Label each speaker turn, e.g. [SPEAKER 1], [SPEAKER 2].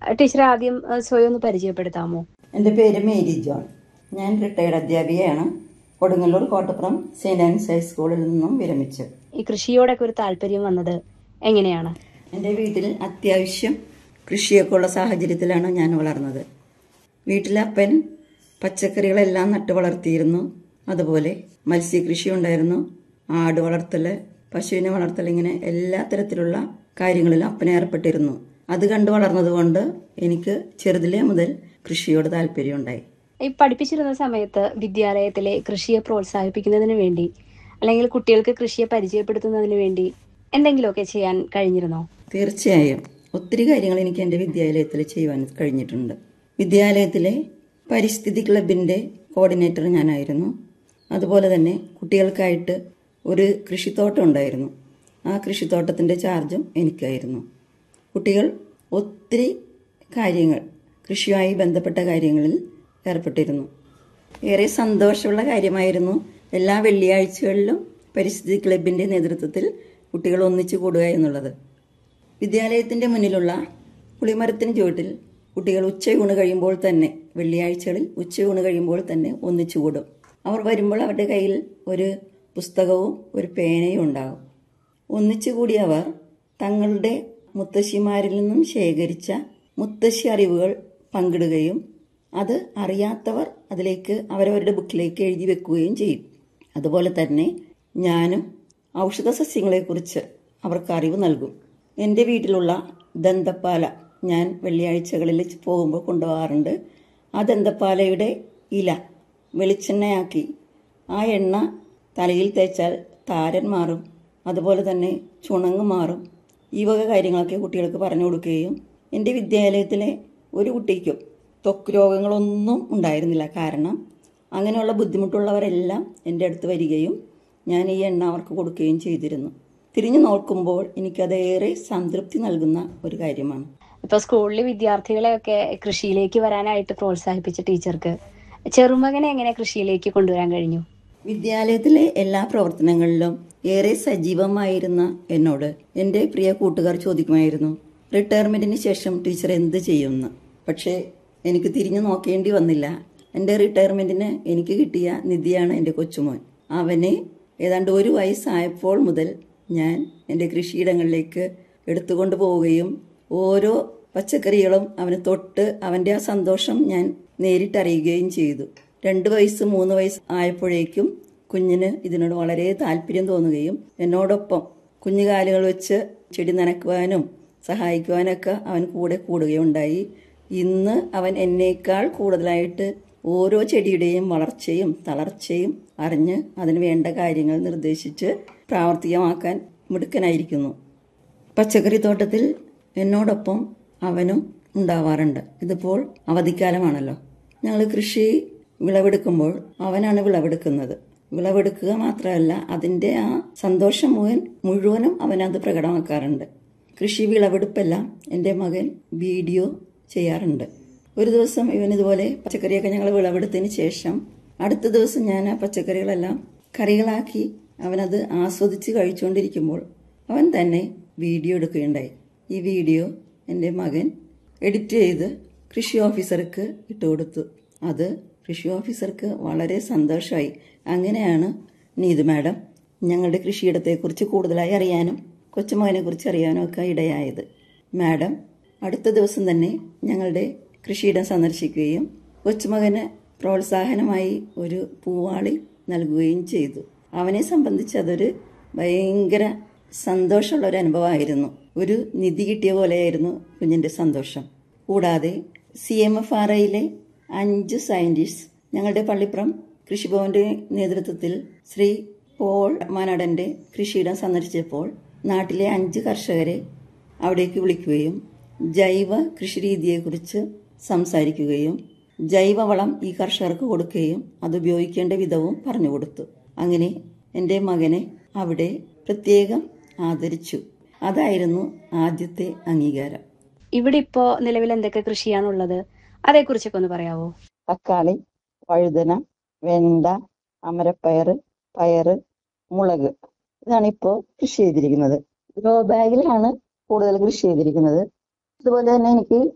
[SPEAKER 1] teacher ആദ്യം ആ, സ്വയം ഒന്ന് പരിചയപ്പെടുത്താമോ
[SPEAKER 2] എൻ്റെ പേര് മേരി ജോൺ ഞാൻ റിട്ടയർഡ് അധ്യാപികയാണ് കൊടുങ്ങല്ലൂർ കോട്ടപ്പുറം സെയിൻറ് ആൻസ് ഹൈസ്കൂളിൽ നിന്നും വിരമിച്ചു
[SPEAKER 1] ഈ കൃഷിയോടൊക്കെ ഒരു താല്പര്യം വന്നത് എങ്ങനെയാണ്
[SPEAKER 2] എൻ്റെ വീട്ടിൽ അത്യാവശ്യം കൃഷിയൊക്കെ ഉള്ള സാഹചര്യത്തിലാണ് ഞാൻ വളർന്നത് വീട്ടിലെ അപ്പൻ പച്ചക്കറികളെല്ലാം നട്ടു വളർത്തിയിരുന്നു അതുപോലെ മത്സ്യകൃഷി ഉണ്ടായിരുന്നു ആട് വളർത്തൽ പശുവിനെ വളർത്തൽ ഇങ്ങനെ എല്ലാ തരത്തിലുള്ള കാര്യങ്ങളിലും അപ്പനെ ഏർപ്പെട്ടിരുന്നു അത് കണ്ടു വളർന്നതുകൊണ്ട് എനിക്ക് ചെറുതിലേ മുതൽ കൃഷിയോട് താല്പര്യമുണ്ടായി
[SPEAKER 1] ഈ പഠിപ്പിച്ചിരുന്ന സമയത്ത് വിദ്യാലയത്തിലെ കൃഷിയെ പ്രോത്സാഹിപ്പിക്കുന്നതിന് വേണ്ടി അല്ലെങ്കിൽ കുട്ടികൾക്ക് കൃഷിയെ പരിചയപ്പെടുത്തുന്നതിന് വേണ്ടി എന്തെങ്കിലുമൊക്കെ ചെയ്യാൻ കഴിഞ്ഞിരുന്നോ
[SPEAKER 2] തീർച്ചയായും ഒത്തിരി കാര്യങ്ങൾ എനിക്ക് എൻ്റെ വിദ്യാലയത്തിൽ ചെയ്യുവാൻ കഴിഞ്ഞിട്ടുണ്ട് വിദ്യാലയത്തിലെ പരിസ്ഥിതി ക്ലബിൻ്റെ കോർഡിനേറ്റർ ഞാനായിരുന്നു അതുപോലെ തന്നെ കുട്ടികൾക്കായിട്ട് ഒരു കൃഷിത്തോട്ടം ഉണ്ടായിരുന്നു ആ കൃഷിത്തോട്ടത്തിൻ്റെ ചാർജും എനിക്കായിരുന്നു കുട്ടികൾ ഒത്തിരി കാര്യങ്ങൾ കൃഷിയുമായി ബന്ധപ്പെട്ട കാര്യങ്ങളിൽ ഏർപ്പെട്ടിരുന്നു ഏറെ സന്തോഷമുള്ള കാര്യമായിരുന്നു എല്ലാ വെള്ളിയാഴ്ചകളിലും പരിസ്ഥിതി ക്ലബിൻ്റെ നേതൃത്വത്തിൽ കുട്ടികൾ ഒന്നിച്ചു കൂടുക എന്നുള്ളത് വിദ്യാലയത്തിൻ്റെ മുന്നിലുള്ള പുളിമരത്തിന് ചുവട്ടിൽ കുട്ടികൾ ഉച്ചയൂണ് കഴിയുമ്പോൾ തന്നെ വെള്ളിയാഴ്ചകളിൽ ഉച്ചയൂണ് കഴിയുമ്പോൾ തന്നെ ഒന്നിച്ചു കൂടും അവർ വരുമ്പോൾ അവരുടെ കയ്യിൽ ഒരു പുസ്തകവും ഒരു പേനയും ഉണ്ടാകും ഒന്നിച്ചു കൂടിയവർ തങ്ങളുടെ മുത്തശ്ശിമാരിൽ നിന്നും ശേഖരിച്ച മുത്തശ്ശി അറിവുകൾ പങ്കിടുകയും അത് അറിയാത്തവർ അതിലേക്ക് അവരവരുടെ ബുക്കിലേക്ക് എഴുതി വെക്കുകയും ചെയ്യും അതുപോലെ തന്നെ ഞാനും ഔഷധ സസ്യങ്ങളെക്കുറിച്ച് അവർക്ക് അറിവ് നൽകും എൻ്റെ വീട്ടിലുള്ള ദന്തപ്പാല ഞാൻ വെള്ളിയാഴ്ചകളിൽ പോകുമ്പോൾ കൊണ്ടുപോകാറുണ്ട് ആ ദന്തപ്പാലയുടെ ഇല വെളിച്ചെണ്ണയാക്കി ആ എണ്ണ തലയിൽ തേച്ചാൽ താരൻ മാറും അതുപോലെ തന്നെ ചുണങ്ങ് മാറും ഈ വക കാര്യങ്ങളൊക്കെ കുട്ടികൾക്ക് പറഞ്ഞു കൊടുക്കുകയും എൻ്റെ വിദ്യാലയത്തിലെ ഒരു കുട്ടിക്കും ത്വക്ക് രോഗങ്ങളൊന്നും ഉണ്ടായിരുന്നില്ല കാരണം അങ്ങനെയുള്ള ബുദ്ധിമുട്ടുള്ളവരെല്ലാം എൻ്റെ അടുത്ത് വരികയും ഞാൻ ഈ എണ്ണ അവർക്ക് കൊടുക്കുകയും ചെയ്തിരുന്നു തിരിഞ്ഞു നോക്കുമ്പോൾ എനിക്കതേറെ സംതൃപ്തി നൽകുന്ന ഒരു കാര്യമാണ്
[SPEAKER 1] ഇപ്പൊ സ്കൂളിലെ വിദ്യാർത്ഥികളെയൊക്കെ കൃഷിയിലേക്ക് വരാനായിട്ട് പ്രോത്സാഹിപ്പിച്ച ടീച്ചർക്ക് ചെറുമകനെ എങ്ങനെ കൃഷിയിലേക്ക് കൊണ്ടുവരാൻ കഴിഞ്ഞു
[SPEAKER 2] വിദ്യാലയത്തിലെ എല്ലാ പ്രവർത്തനങ്ങളിലും ഏറെ സജീവമായിരുന്ന എന്നോട് എൻ്റെ പ്രിയ കൂട്ടുകാർ ചോദിക്കുമായിരുന്നു റിട്ടയർമെന്റിന് ശേഷം ടീച്ചർ എന്ത് ചെയ്യുമെന്ന് പക്ഷേ എനിക്ക് തിരിഞ്ഞു നോക്കേണ്ടി വന്നില്ല എൻ്റെ റിട്ടയർമെന്റിന് എനിക്ക് കിട്ടിയ നിധിയാണ് എൻ്റെ കൊച്ചുമോൻ അവനെ ഏതാണ്ട് ഒരു വയസ്സായപ്പോൾ മുതൽ ഞാൻ എൻ്റെ കൃഷിയിടങ്ങളിലേക്ക് എടുത്തുകൊണ്ട് പോവുകയും ഓരോ പച്ചക്കറികളും അവന് തൊട്ട് അവൻ്റെ ആ സന്തോഷം ഞാൻ നേരിട്ടറിയുകയും ചെയ്തു രണ്ട് വയസ്സ് മൂന്ന് വയസ്സ് ആയപ്പോഴേക്കും കുഞ്ഞിന് ഇതിനോട് വളരെ താല്പര്യം തോന്നുകയും എന്നോടൊപ്പം കുഞ്ഞുകാലുകൾ വെച്ച് ചെടി നനക്കുവാനും സഹായിക്കുവാനൊക്കെ അവൻ കൂടെ കൂടുകയുണ്ടായി ഇന്ന് അവൻ എന്നേക്കാൾ കൂടുതലായിട്ട് ഓരോ ചെടിയുടെയും വളർച്ചയും തളർച്ചയും അറിഞ്ഞ് അതിന് വേണ്ട കാര്യങ്ങൾ നിർദ്ദേശിച്ച് പ്രാവർത്തികമാക്കാൻ മിടുക്കനായിരിക്കുന്നു പച്ചക്കറി തോട്ടത്തിൽ എന്നോടൊപ്പം അവനും ഉണ്ടാവാറുണ്ട് ഇതിപ്പോൾ അവധിക്കാലമാണല്ലോ ഞങ്ങൾ കൃഷി വിളവെടുക്കുമ്പോൾ അവനാണ് വിളവെടുക്കുന്നത് വിളവെടുക്കുക മാത്രമല്ല അതിൻ്റെ ആ സന്തോഷം മുഴുവൻ മുഴുവനും അവനത് പ്രകടമാക്കാറുണ്ട് കൃഷി വിളവെടുപ്പെല്ലാം എൻ്റെ മകൻ വീഡിയോ ചെയ്യാറുണ്ട് ഒരു ദിവസം ഇവൻ ഇതുപോലെ പച്ചക്കറിയൊക്കെ ഞങ്ങൾ വിളവെടുത്തതിന് ശേഷം അടുത്ത ദിവസം ഞാൻ ആ പച്ചക്കറികളെല്ലാം കറികളാക്കി അവനത് ആസ്വദിച്ച് കഴിച്ചുകൊണ്ടിരിക്കുമ്പോൾ അവൻ തന്നെ വീഡിയോ എടുക്കുകയുണ്ടായി ഈ വീഡിയോ എൻ്റെ മകൻ എഡിറ്റ് ചെയ്ത് കൃഷി ഓഫീസർക്ക് ഇട്ടുകൊടുത്തു അത് കൃഷി ഓഫീസർക്ക് വളരെ സന്തോഷമായി അങ്ങനെയാണ് നീതു മാഡം ഞങ്ങളുടെ കൃഷിയിടത്തെക്കുറിച്ച് കൂടുതലായി അറിയാനും കൊച്ചുമകനെക്കുറിച്ച് അറിയാനും ഒക്കെ ഇടയായത് മാഡം അടുത്ത ദിവസം തന്നെ ഞങ്ങളുടെ കൃഷിയിടം സന്ദർശിക്കുകയും കൊച്ചുമകന് പ്രോത്സാഹനമായി ഒരു പൂവാളി നൽകുകയും ചെയ്തു അവനെ സംബന്ധിച്ച് അതൊരു ഭയങ്കര സന്തോഷമുള്ള ഒരു അനുഭവമായിരുന്നു ഒരു നിധി കിട്ടിയ പോലെയായിരുന്നു കുഞ്ഞിന്റെ സന്തോഷം കൂടാതെ സി എം എഫ് ആർ ഐയിലെ അഞ്ച് സയന്റിസ്റ്റ് ഞങ്ങളുടെ പള്ളിപ്പുറം കൃഷിഭവന്റെ നേതൃത്വത്തിൽ ശ്രീ പോൾ മാനാടന്റെ കൃഷിയിടം സന്ദർശിച്ചപ്പോൾ നാട്ടിലെ അഞ്ച് കർഷകരെ അവിടേക്ക് വിളിക്കുകയും ജൈവ കൃഷിരീതിയെക്കുറിച്ച് സംസാരിക്കുകയും ജൈവവളം ഈ കർഷകർക്ക് കൊടുക്കുകയും അത് ഉപയോഗിക്കേണ്ട വിധവും പറഞ്ഞു കൊടുത്തു അങ്ങനെ എൻ്റെ മകനെ അവിടെ പ്രത്യേകം ആദരിച്ചു അതായിരുന്നു ആദ്യത്തെ അംഗീകാരം
[SPEAKER 1] ഇവിടെ ഇപ്പോ നിലവിൽ എന്തൊക്കെ കൃഷിയാണുള്ളത് അതേക്കുറിച്ചൊക്കെ ഒന്ന് പറയാവോ
[SPEAKER 2] തക്കാളി വഴുതന വെണ്ട അമരപ്പയറ് പയറ് മുളക് ഇതാണ് ഇപ്പോൾ കൃഷി ചെയ്തിരിക്കുന്നത് ഗ്രോ ബാഗിലാണ് കൂടുതൽ കൃഷി ചെയ്തിരിക്കുന്നത് അതുപോലെ തന്നെ എനിക്ക്